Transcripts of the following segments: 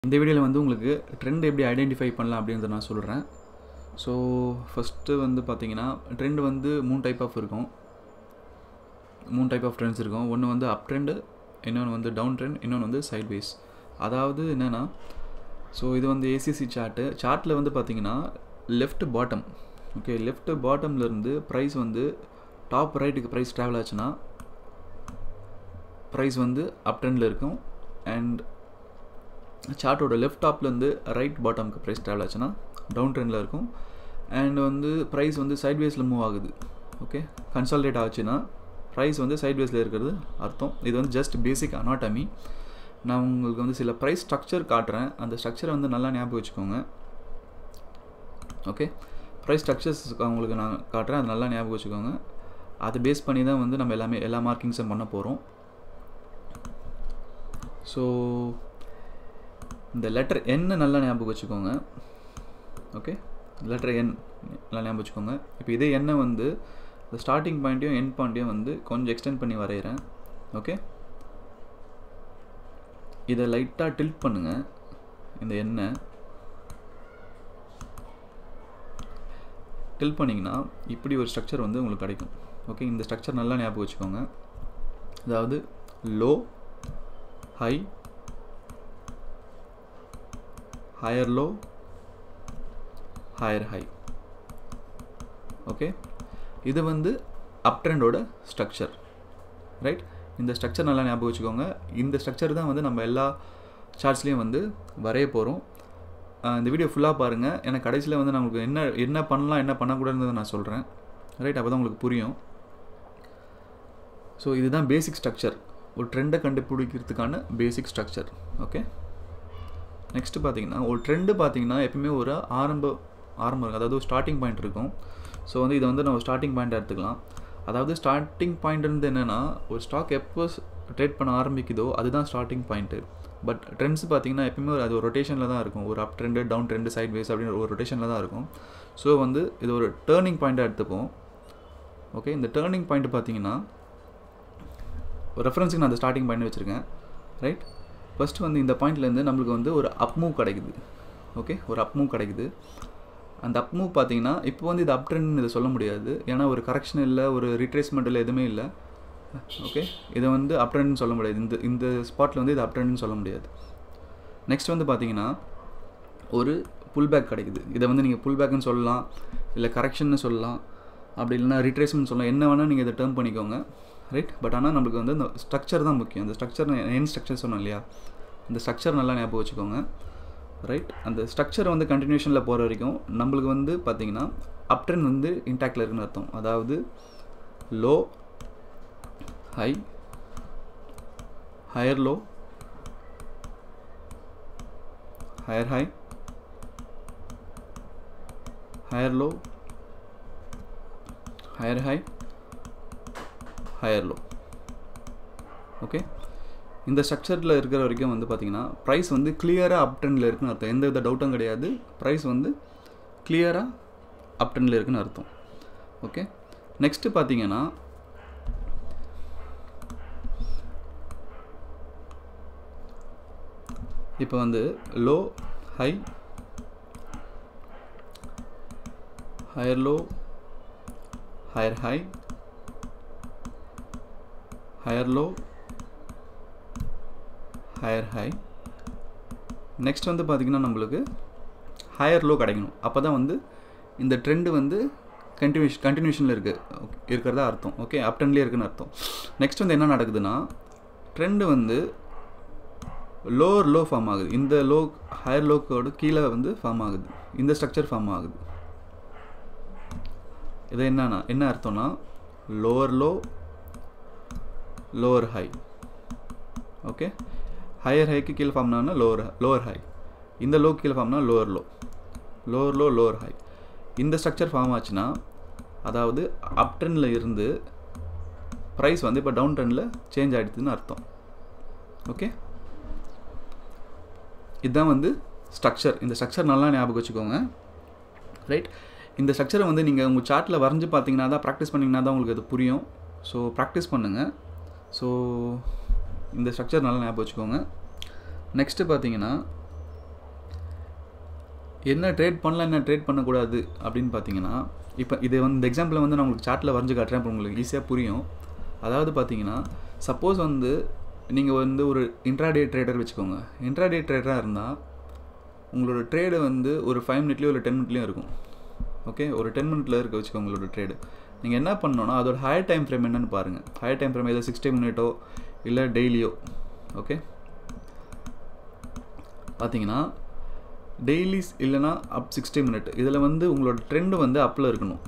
இந்த வீடியோவில் வந்து உங்களுக்கு ட்ரெண்ட் எப்படி ஐடென்டிஃபை பண்ணலாம் அப்படின்றத நான் சொல்கிறேன் ஸோ ஃபஸ்ட்டு வந்து பார்த்தீங்கன்னா ட்ரெண்ட் வந்து மூணு டைப் ஆஃப் இருக்கும் மூணு டைப் ஆஃப் ட்ரெண்ட்ஸ் இருக்கும் ஒன்று வந்து அப் ட்ரெண்டு இன்னொன்று வந்து டவுன் ட்ரெண்ட் இன்னொன்று வந்து சைட்வேஸ் அதாவது என்னென்னா ஸோ இது வந்து ஏசிசி சார்ட்டு சார்ட்டில் வந்து பார்த்தீங்கன்னா லெஃப்ட் பாட்டம் ஓகே லெஃப்ட் பாட்டம்லேருந்து ப்ரைஸ் வந்து டாப் ரைட்டுக்கு ப்ரைஸ் ட்ராவல் ஆச்சுன்னா ப்ரைஸ் வந்து அப் ட்ரெண்டில் இருக்கும் அண்ட் சார்ட்டோட லெஃப்ட் டாப்லேருந்து ரைட் பாட்டம்க்கு ப்ரைஸ் ட்ராவல் ஆச்சுன்னா டவுன் ட்ரெண்டில் இருக்கும் அண்ட் வந்து ப்ரைஸ் வந்து சைட்வேஸில் மூவ் ஆகுது ஓகே கன்சால்டேட் ஆச்சுன்னா ப்ரைஸ் வந்து சைட்வேஸில் இருக்கிறது அர்த்தம் இது வந்து ஜஸ்ட் பேசிக் அனாட்டமி நான் உங்களுக்கு வந்து சில ப்ரைஸ் ஸ்ட்ரக்சர் காட்டுறேன் அந்த ஸ்ட்ரக்சரை வந்து நல்லா ஞாபகம் வச்சுக்கோங்க ஓகே ப்ரைஸ் ஸ்ட்ரக்சர்ஸ் உங்களுக்கு நான் காட்டுறேன் அது நல்லா ஞாபகம் வச்சுக்கோங்க அதை பேஸ் பண்ணி தான் வந்து நம்ம எல்லாமே எல்லா மார்க்கிங்ஸும் பண்ண போகிறோம் ஸோ இந்த லெட்டர் என்ன நல்லா ஞாபகம் வச்சுக்கோங்க ஓகே லெட்டர் என் நல்லா ஞாபகம் வச்சுக்கோங்க இப்போ இதே எண்ணை வந்து இந்த ஸ்டார்டிங் பாயிண்ட்டையும் என் பாயிண்ட்டையும் வந்து கொஞ்சம் எக்ஸ்டெண்ட் பண்ணி வரைகிறேன் ஓகே இதை லைட்டாக டில்ட் பண்ணுங்கள் இந்த எண்ணெய் டில் பண்ணிங்கன்னா இப்படி ஒரு ஸ்ட்ரக்சர் வந்து உங்களுக்கு கிடைக்கும் ஓகே இந்த ஸ்ட்ரக்சர் நல்லா ஞாபகம் வச்சுக்கோங்க அதாவது low high higher low higher high okay இது வந்து அப் ட்ரெண்டோட ஸ்ட்ரக்சர் ரைட் இந்த ஸ்ட்ரக்சர் நல்லா ஞாபகம் வச்சுக்கோங்க இந்த ஸ்ட்ரக்சர் தான் வந்து நம்ம எல்லா சார்ட்ஸ்லேயும் வந்து வரைய போகிறோம் இந்த வீடியோ ஃபுல்லாக பாருங்கள் எனக்கு கடைசியில் வந்து நான் உங்களுக்கு என்ன என்ன பண்ணலாம் என்ன பண்ணக்கூடாதுன்றதை நான் சொல்கிறேன் ரைட் அப்போ தான் உங்களுக்கு புரியும் ஸோ இதுதான் பேசிக் ஸ்ட்ரக்சர் ஒரு ட்ரெண்டை கண்டுபிடிக்கிறதுக்கான பேசிக் ஸ்ட்ரக்சர் ஓகே நெக்ஸ்ட்டு பார்த்தீங்கன்னா ஒரு ட்ரெண்டு பார்த்தீங்கன்னா எப்பவுமே ஒரு ஆரம்ப ஆரம்பம் இருக்கும் அதாவது ஒரு ஸ்டார்டிங் பாயிண்ட் இருக்கும் ஸோ வந்து இதை வந்து நம்ம ஸ்டார்டிங் பாயிண்ட் எடுத்துக்கலாம் அதாவது ஸ்டார்டிங் பாயிண்ட் வந்து என்னென்னா ஒரு ஸ்டாக் எப்போ ட்ரேட் பண்ண ஆரம்பிக்குதோ அதுதான் ஸ்டார்டிங் பாயிண்ட்டு பட் ட்ரெண்ட்ஸ் பார்த்தீங்கன்னா எப்பயுமே ஒரு அது ஒரு ரொட்டேஷனில் தான் இருக்கும் ஒரு up trend down trend sideways அப்படின்னு ஒரு ரொட்டேஷனில் தான் இருக்கும் ஸோ வந்து இது ஒரு டேர்னிங் பாயிண்ட்டாக எடுத்துப்போம் ஓகே இந்த டேர்னிங் பாயிண்ட் பார்த்தீங்கன்னா ஒரு ரெஃபரன்ஸுக்கு நான் அந்த ஸ்டார்டிங் பாயிண்ட் வச்சுருக்கேன் ரைட் ஃபஸ்ட்டு வந்து இந்த பாயிண்ட்லேருந்து நம்மளுக்கு வந்து ஒரு அப் மூவ் கிடைக்குது ஓகே ஒரு அப் மூவ் கிடைக்குது அந்த அப் மூவ் பார்த்தீங்கன்னா இப்போ வந்து இது அப் ட்ரெண்ட் இதை சொல்ல முடியாது ஏன்னா ஒரு கரெக்ஷன் இல்லை ஒரு ரிட்ரேஸ்மெண்ட் இல்லை எதுவுமே இல்லை ஓகே இதை வந்து அப் ட்ரெண்ட்னு சொல்ல முடியாது இந்த இந்த ஸ்பாட்டில் வந்து இது அப் ட்ரெண்ட்னு சொல்ல முடியாது நெக்ஸ்ட் வந்து பார்த்தீங்கன்னா ஒரு புல் பேக் கிடைக்குது இதை வந்து நீங்கள் புல் பேக்குன்னு சொல்லலாம் இல்லை கரெக்ஷன்னு சொல்லலாம் அப்படி இல்லைனா ரிட்ரேஸ்மெண்ட் சொல்லலாம் என்ன வேணால் நீங்கள் இதை டேர்ம் பண்ணிக்கோங்க ரைட் பட் ஆனால் நம்மளுக்கு வந்து இந்த ஸ்ட்ரக்சர் தான் முக்கியம் அந்த ஸ்ட்ரக்சர் என் ஸ்ட்ரக்சர் சொன்னோம் இல்லையா இந்த ஸ்ட்ரக்சர் நல்லா ஞாபகம் வச்சுக்கோங்க ரைட் அந்த ஸ்ட்ரக்சர் வந்து கண்டினியூஷனில் போகிற வரைக்கும் நம்மளுக்கு வந்து பார்த்திங்கன்னா அப் ட்ரெண்ட் வந்து இன்டாக்டில் இருக்குன்னு அர்த்தம் அதாவது low high higher low higher high higher low higher high higher low okay இந்த ஸ்ட்ரக்சரில் இருக்கிற வரைக்கும் வந்து பார்த்திங்கன்னா ப்ரைஸ் வந்து கிளியராக அப் ட்ரெண்டில் இருக்குன்னு அர்த்தம் எந்த வித டவுட்டும் கிடையாது ப்ரைஸ் வந்து கிளியராக அப் ட்ரெண்டில் இருக்குன்னு அர்த்தம் ஓகே நெக்ஸ்ட்டு பார்த்தீங்கன்னா இப்போ வந்து low high higher low higher high higher low higher high next வந்து பார்த்திங்கன்னா நம்மளுக்கு ஹையர் லோ கிடைக்கணும் அப்போ தான் வந்து இந்த ட்ரெண்டு வந்து கண்டினியூஷ் கண்டினியூஷனில் இருக்குது இருக்கிறதா அர்த்தம் ஓகே அப் ட்ரெண்ட்லேயே இருக்குன்னு அர்த்தம் நெக்ஸ்ட் வந்து என்ன நடக்குதுன்னா ட்ரெண்டு வந்து லோவர் லோ ஃபார்ம் ஆகுது இந்த லோ ஹையர் லோக்கோட கீழே வந்து ஃபார்ம் ஆகுது இந்த ஸ்ட்ரக்சர் ஃபார்ம் ஆகுது இது என்னன்னா என்ன அர்த்தம்னா lower low lower high okay higher ஹைக்கு கீழே ஃபார்ம்னா லோவர் லோவர் ஹை இந்த லோ கீழே ஃபார்ம்னா lower low lower low lower high இந்த ஸ்ட்ரக்சர் ஃபார்ம் ஆச்சுன்னா அதாவது அப் ட்ரெண்டில் இருந்து ப்ரைஸ் வந்து இப்போ டவுன் ட்ரெண்டில் சேஞ்ச் ஆகிடுதுன்னு அர்த்தம் ஓகே இதுதான் வந்து ஸ்ட்ரக்சர் இந்த ஸ்ட்ரக்சர் நல்லா ஞாபகம் வச்சுக்கோங்க ரைட் இந்த ஸ்ட்ரக்சரை வந்து நீங்கள் உங்கள் சார்ட்டில் வரைஞ்சி பார்த்தீங்கன்னா தான் ப்ராக்டிஸ் பண்ணிங்கன்னா தான் உங்களுக்கு அது புரியும் ஸோ ப்ராக்டிஸ் பண்ணுங்கள் ஸோ இந்த ஸ்ட்ரக்சர் நல்லா ஞாபகம் வச்சுக்கோங்க நெக்ஸ்ட்டு பார்த்தீங்கன்னா என்ன ட்ரேட் பண்ணலாம் என்ன ட்ரேட் பண்ணக்கூடாது அப்படின்னு பார்த்தீங்கன்னா இப்போ இது வந்து இந்த எக்ஸாம்பிளை வந்து நான் உங்களுக்கு சார்ட்டில் வரைஞ்சு காட்டுறேன் அப்புறம் உங்களுக்கு ஈஸியாக புரியும் அதாவது பார்த்தீங்கன்னா சப்போஸ் வந்து நீங்கள் வந்து ஒரு இன்ட்ராடே ட்ரேடர் வச்சுக்கோங்க இன்ட்ராடே ட்ரேடராக இருந்தால் உங்களோட ட்ரேடு வந்து ஒரு ஃபைவ் மினிட்லேயும் ஒரு டென் மினிட்லேயும் இருக்கும் ஓகே ஒரு டென் மினிட்ல இருக்க வச்சுக்கோங்க உங்களோட ட்ரேடு நீங்கள் என்ன பண்ணணும்னா அதோட ஹையர் டைம் ஃப்ரேம் என்னன்னு பாருங்கள் ஹையர் டைம் ஃப்ரேம் ஏதோ சிக்ஸ்டி மினிட்டோ இல்லை டெய்லியோ ஓகே பார்த்தீங்கன்னா டெய்லிஸ் இல்லைனா அப் சிக்ஸ்டி மினிட் இதில் வந்து உங்களோட ட்ரெண்டு வந்து அப்பில் இருக்கணும்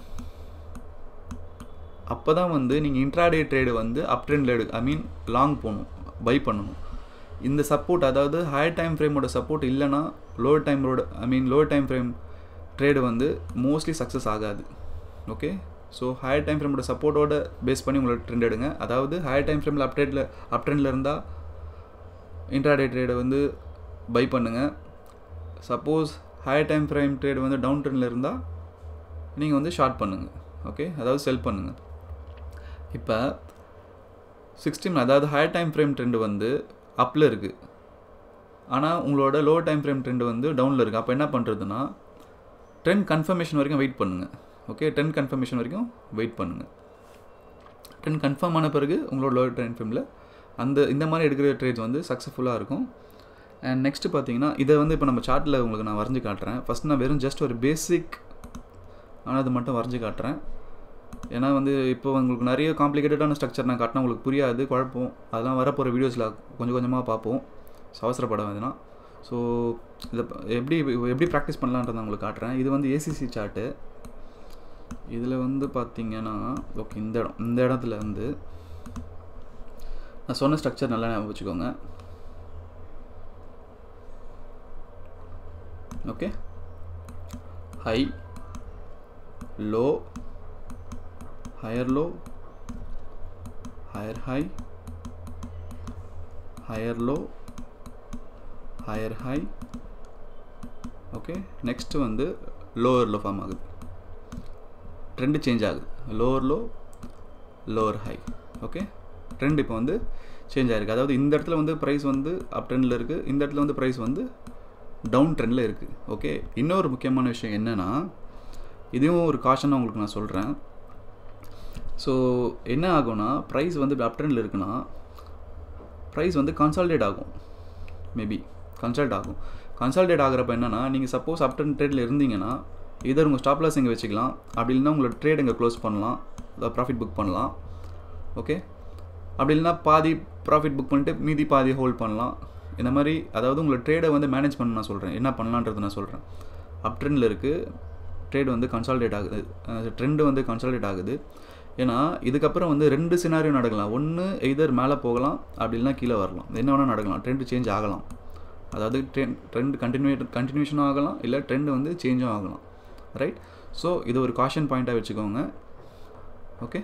அப்போ தான் வந்து நீங்கள் இன்ட்ராடே ட்ரேடு வந்து அப் ட்ரெண்டில் எடு ஐ மீன் லாங் போகணும் பை பண்ணணும் இந்த சப்போர்ட் அதாவது ஹையர் டைம் ஃப்ரேமோட சப்போர்ட் இல்லைனா லோவர் டைமோட I mean lower time frame trade வந்து மோஸ்ட்லி சக்ஸஸ் ஆகாது ஓகே ஸோ ஹையர் டைம் ஃப்ரேமோட சப்போர்ட்டோட பேஸ் பண்ணி உங்களோட ட்ரெண்ட் எடுங்க அதாவது ஹையர் டைம் ஃப்ரேமில் அப் ட்ரேடில் அப் ட்ரெண்டில் இருந்தால் இன்ட்ராடே ட்ரேடை வந்து பை பண்ணுங்கள் suppose higher time frame trade வந்து டவுன் ட்ரெண்டில் இருந்தால் நீங்கள் வந்து ஷார்ட் பண்ணுங்கள் ஓகே அதாவது செல் பண்ணுங்கள் இப்போ சிக்ஸ்டீன் அதாவது ஹையர் டைம் ஃப்ரேம் ட்ரெண்டு வந்து அப்பில் இருக்குது ஆனால் உங்களோட லோ டைம் ஃப்ரேம் ட்ரெண்டு வந்து டவுனில் இருக்குது அப்போ என்ன பண்ணுறதுன்னா ட்ரெண்ட் கன்ஃபர்மேஷன் வரைக்கும் வெயிட் பண்ணுங்கள் ஓகே ட்ரெண்ட் கன்ஃபர்மேஷன் வரைக்கும் வெயிட் பண்ணுங்கள் ட்ரெண்ட் கன்ஃபார்ம் ஆன பிறகு உங்களோட லோ டைம் ஃப்ரேமில் அந்த இந்த மாதிரி எடுக்கிற ட்ரேட்ஸ் வந்து சக்ஸஸ்ஃபுல்லாக இருக்கும் அண்ட் நெக்ஸ்ட்டு பார்த்தீங்கன்னா இதை வந்து இப்போ நம்ம சார்ட்டில் உங்களுக்கு நான் வரைஞ்சி காட்டுறேன் ஃபஸ்ட் நான் வெறும் ஜஸ்ட் ஒரு பேசிக் ஆனது மட்டும் வரைஞ்சி காட்டுறேன் ஏன்னா வந்து இப்போ உங்களுக்கு நிறைய காம்ப்ளிகேட்டடான ஸ்ட்ரக்சர் நான் காட்டினா உங்களுக்கு புரியாது குழப்பம் அதெல்லாம் வரப்போகிற வீடியோஸில் கொஞ்சம் கொஞ்சமாக பார்ப்போம் ஸோ அவசரப்பட வேண்டாம் ஸோ இதை எப்படி எப்படி ப்ராக்டிஸ் பண்ணலான்றதை உங்களுக்கு காட்டுறேன் இது வந்து ஏசிசி சார்ட்டு இதில் வந்து பார்த்தீங்கன்னா ஓகே இந்த இடம் இந்த இடத்துல வந்து நான் சொன்ன ஸ்ட்ரக்சர் நல்லா ஞாபகம் வச்சுக்கோங்க okay high low higher low higher high higher low higher high okay next வந்து லோவர் லோ ஃபார்ம் ஆகுது ட்ரெண்டு சேஞ்ச் ஆகுது lower low lower high okay trend இப்போ வந்து சேஞ்ச் ஆகிருக்கு அதாவது இந்த இடத்துல வந்து ப்ரைஸ் வந்து அப் ட்ரெண்டில் இருக்குது இந்த இடத்துல வந்து ப்ரைஸ் வந்து டவுன் ட்ரெண்டில் இருக்குது ஓகே இன்னொரு முக்கியமான விஷயம் என்னென்னா இதையும் ஒரு காஷனாக உங்களுக்கு நான் சொல்கிறேன் ஸோ என்ன ஆகும்னா ப்ரைஸ் வந்து அப் ட்ரெண்டில் இருக்குன்னா ப்ரைஸ் வந்து கன்சால்டேட் ஆகும் மேபி கன்சல்ட் ஆகும் கன்சால்டேட் ஆகிறப்ப என்னென்னா நீங்கள் சப்போஸ் அப் ட்ரெண்ட் ட்ரேடில் இருந்தீங்கன்னா இதர் உங்கள் ஸ்டாப் லாஸ் இங்கே வச்சுக்கலாம் அப்படி இல்லைனா உங்களோட ட்ரேட் இங்கே க்ளோஸ் பண்ணலாம் அதாவது ப்ராஃபிட் புக் பண்ணலாம் ஓகே அப்படி இல்லைனா பாதி ப்ராஃபிட் புக் பண்ணிட்டு மீதி பாதி ஹோல்ட் பண்ணலாம் இந்த மாதிரி அதாவது உங்களோட ட்ரேடை வந்து மேனேஜ் பண்ண நான் சொல்கிறேன் என்ன பண்ணலான்றது நான் சொல்கிறேன் அப் ட்ரெண்டில் இருக்குது ட்ரேட் வந்து கன்சால்டேட் ஆகுது ட்ரெண்டு வந்து கன்சால்டேட் ஆகுது ஏன்னா இதுக்கப்புறம் வந்து ரெண்டு சினாரியோ நடக்கலாம் ஒன்று எய்தர் மேலே போகலாம் அப்படி இல்லைனா கீழே வரலாம் என்ன வேணால் நடக்கலாம் ட்ரெண்டு சேஞ்ச் ஆகலாம் அதாவது ட்ரெண்ட் ட்ரெண்ட் கண்டினியூ கண்டினியூஷனும் ஆகலாம் இல்லை ட்ரெண்டு வந்து சேஞ்சும் ஆகலாம் ரைட் ஸோ இது ஒரு காஷன் பாயிண்ட்டாக வச்சுக்கோங்க ஓகே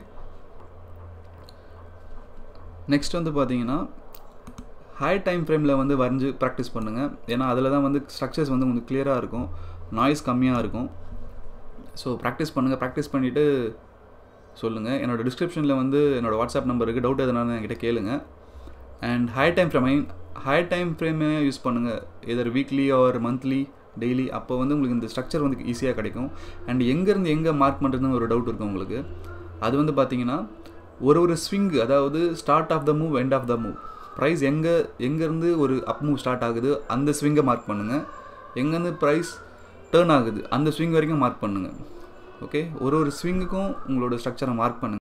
நெக்ஸ்ட் வந்து பார்த்தீங்கன்னா ஹை டைம் ஃப்ரேமில் வந்து வரைஞ்சி ப்ராக்டிஸ் பண்ணுங்கள் ஏன்னா அதில் தான் வந்து ஸ்ட்ரக்சர்ஸ் வந்து உங்களுக்கு கிளியராக இருக்கும் நாய்ஸ் கம்மியாக இருக்கும் ஸோ ப்ராக்டிஸ் பண்ணுங்கள் ப்ராக்டிஸ் பண்ணிவிட்டு சொல்லுங்கள் என்னோடய டிஸ்கிரிப்ஷனில் வந்து என்னோடய வாட்ஸ்அப் நம்பர் இருக்குது டவுட் எதனாலும் என்கிட்ட கேளுங்க and high time frame I high time ஃப்ரேமே யூஸ் பண்ணுங்கள் either weekly or monthly daily அப்போ வந்து உங்களுக்கு இந்த ஸ்ட்ரக்சர் வந்து ஈஸியாக கிடைக்கும் அண்ட் எங்கேருந்து எங்கே மார்க் பண்ணுறதுன்னு ஒரு டவுட் இருக்கும் உங்களுக்கு அது வந்து பார்த்தீங்கன்னா ஒரு ஒரு ஸ்விங் அதாவது start of the move end of the move price எங்கே எங்கேருந்து ஒரு அப் மூவ் ஸ்டார்ட் ஆகுது அந்த ஸ்விங்கை மார்க் பண்ணுங்கள் எங்கேருந்து ப்ரைஸ் டேர்ன் ஆகுது அந்த ஸ்விங் வரைக்கும் மார்க் பண்ணுங்கள் ஓகே ஒரு ஒரு ஸ்விங்குக்கும் உங்களோட ஸ்ட்ரக்சரை மார்க் பண்ணுங்கள்